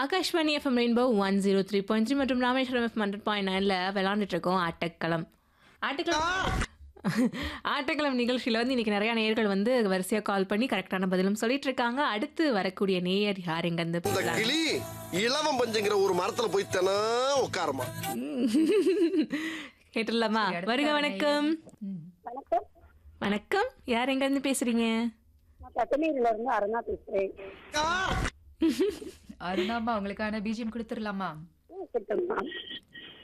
Akashvani FM rainbow one zero three point three மற்றும் Rameswaram F hundred point நைனில் விளாண்டுட்டு இருக்கோம் ஆட்டக்களம் ஆட்டக்களம் ஆட்டக்களம் நிகழ்ச்சியில் வந்து இன்னைக்கு நிறைய நேயர்கள் வந்து வரிசையாக கால் பண்ணி கரெக்டான பதிலும் சொல்லிட்டு இருக்காங்க அடுத்து வரக்கூடிய நேயர் யார் எங்கேருந்து இந்த கிளி இளவம் பஞ்சுங்கிற ஒரு மரத்துல போய் தினம் உட்காரமா கேட்டுடலாமா வருக வணக்கம் வணக்கம் வணக்கம் யார் எங்கேருந்து பேசுறீங்க நான் பத்தனீர்ல இருந்து அருணா பேசுறேன் அருணாமா உங்களுக்கான பிஜிஎம் கொடுத்துடலாமா ம், கொடுத்துருங்க.